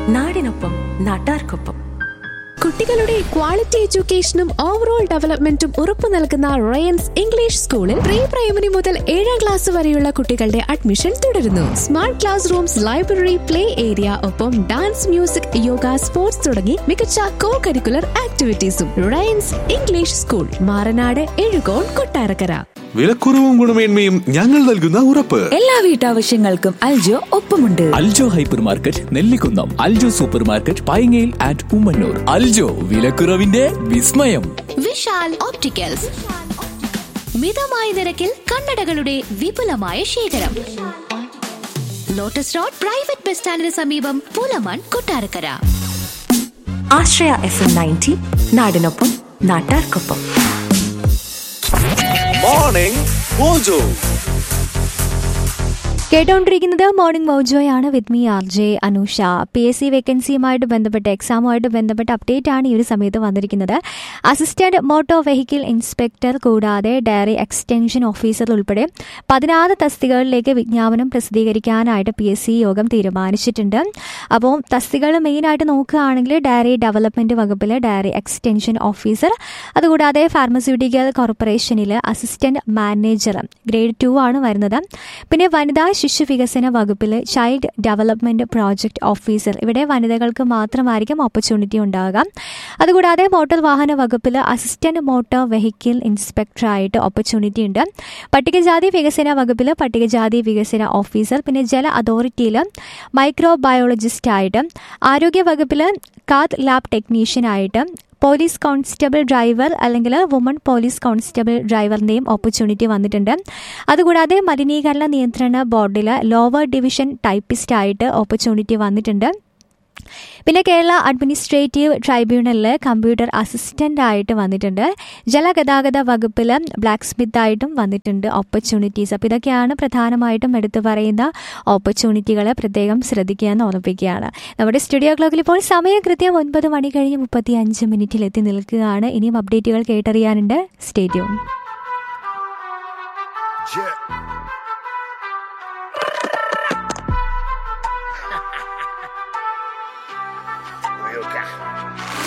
നാടിനൊപ്പം നാട്ടാർക്കൊപ്പം കുട്ടികളുടെ ക്വാളിറ്റി എഡ്യൂക്കേഷനും ഓവറോൾ ഡെവലപ്മെന്റും ഉറപ്പു നൽകുന്ന റയൻസ് ഇംഗ്ലീഷ് സ്കൂളിൽ പ്രീ പ്രൈമറി മുതൽ ഏഴാം ക്ലാസ് വരെയുള്ള കുട്ടികളുടെ അഡ്മിഷൻ തുടരുന്നു smart class rooms library play area ഒപ്പം ഡാൻസ് മ്യൂസിക് യോഗ സ്പോർട്സ് തുടങ്ങി മികച്ച കോ കരിക്കുലർ ആക്ടിവിറ്റീസും Ryans English school Maranad Ezhukone Kottarakkara വിലക്കുറവും ഗുണമേന്മയും ഞങ്ങൾ നൽകുന്ന ഉറപ്പ് എല്ലാ വീട്ടാവശ്യങ്ങൾക്കും അൽജോ ഒപ്പമുണ്ട് Aljo hypermarket Nellikunnam Aljo supermarket പൈങ്ങയിൽ ആറ്റ് ഉമ്മന്നൂർ അൽജോ വിലക്കുറവിന്റെ വിസ്മയം വിശാൽ ഓപ്റ്റിക്കൽസ് മിതമായ നിരക്കിൽ കണ്ണടകളുടെ വിപുലമായ ശേഖരം ലോട്ടസ് റോഡ് പ്രൈവറ്റ് ബസ് സ്റ്റാൻഡിന് സമീപം Pulamon Kottarakkara Ashraya F M ninety നാടിനൊപ്പം നാട്ടാർക്കൊപ്പം മോർണിംഗ് മോജോ കേട്ടുകൊണ്ടിരിക്കുന്നത് മോർണിംഗ് മോജോയാണ് with me R J Anusha P S C വേക്കൻസിയുമായിട്ട് ബന്ധപ്പെട്ട് എക്സാമുമായിട്ട് ബന്ധപ്പെട്ട അപ്ഡേറ്റ് ആണ് ഈ ഒരു സമയത്ത് വന്നിരിക്കുന്നത് അസിസ്റ്റന്റ് മോട്ടോർ വെഹിക്കിൾ ഇൻസ്പെക്ടർ കൂടാതെ ഡയറി എക്സ്റ്റൻഷൻ ഓഫീസർ ഉൾപ്പെടെ പതിനാറ് തസ്തികകളിലേക്ക് വിജ്ഞാപനം പ്രസിദ്ധീകരിക്കാനായിട്ട് പി എസ് സി യോഗം തീരുമാനിച്ചിട്ടുണ്ട് അപ്പോൾ തസ്തികകൾ മെയിനായിട്ട് നോക്കുകയാണെങ്കിൽ ഡയറി ഡെവലപ്മെൻറ്റ് വകുപ്പിൽ ഡയറി എക്സ്റ്റൻഷൻ ഓഫീസർ അതുകൂടാതെ ഫാർമസ്യൂട്ടിക്കൽ കോർപ്പറേഷനിൽ അസിസ്റ്റന്റ് മാനേജർ ഗ്രേഡ് ടു ആണ് വരുന്നത് പിന്നെ വനിതാ ശിശു വികസന വകുപ്പിൽ ചൈൽഡ് ഡെവലപ്മെന്റ് പ്രോജക്റ്റ് ഓഫീസർ ഇവിടെ വനിതകൾക്ക് മാത്രമായിരിക്കും ഓപ്പർച്യൂണിറ്റി ഉണ്ടാകുക അതുകൂടാതെ മോട്ടോർ വാഹന വകുപ്പിൽ അസിസ്റ്റന്റ് മോട്ടോർ വെഹിക്കിൾ ഇൻസ്പെക്ടറായിട്ട് ഓപ്പർച്യൂണിറ്റി ഉണ്ട് പട്ടികജാതി വികസന വകുപ്പിൽ പട്ടികജാതി വികസന ഓഫീസർ പിന്നെ ജല അതോറിറ്റിയിൽ മൈക്രോ ബയോളജിസ്റ്റായിട്ട് ആരോഗ്യ വകുപ്പിൽ കാത്ത് ലാബ് ടെക്നീഷ്യനായിട്ട് പോലീസ് കോൺസ്റ്റബിൾ ഡ്രൈവർ അല്ലെങ്കിൽ വുമൺ പോലീസ് കോൺസ്റ്റബിൾ ഡ്രൈവറിൻ്റെയും ഓപ്പർച്യൂണിറ്റി വന്നിട്ടുണ്ട് അതുകൂടാതെ മലിനീകരണ നിയന്ത്രണ ബോർഡിൽ ലോവർ ഡിവിഷൻ ടൈപ്പിസ്റ്റായിട്ട് ഓപ്പർച്യൂണിറ്റി വന്നിട്ടുണ്ട് പിന്നെ കേരള അഡ്മിനിസ്ട്രേറ്റീവ് ട്രൈബ്യൂണലിൽ കമ്പ്യൂട്ടർ അസിസ്റ്റൻ്റ് ആയിട്ട് വന്നിട്ടുണ്ട് ജലഗതാഗത വകുപ്പിൽ ബ്ലാക്ക് സ്മിത്ത് ആയിട്ടും വന്നിട്ടുണ്ട് ഓപ്പർച്യൂണിറ്റീസ് അപ്പോൾ ഇതൊക്കെയാണ് പ്രധാനമായിട്ടും എടുത്തു പറയുന്ന ഓപ്പർച്യൂണിറ്റികൾ പ്രത്യേകം ശ്രദ്ധിക്കുക എന്ന് ഓർമ്മിപ്പിക്കുകയാണ് നമ്മുടെ സ്റ്റുഡിയോ ക്ലോക്കിൽ ഇപ്പോൾ സമയം കൃത്യം ഒൻപത് മണി കഴിഞ്ഞ് മുപ്പത്തി അഞ്ച് മിനിറ്റിൽ എത്തി നിൽക്കുകയാണ് ഇനിയും അപ്ഡേറ്റുകൾ കേട്ടറിയാനുണ്ട് സ്റ്റേഡിയം Yeah.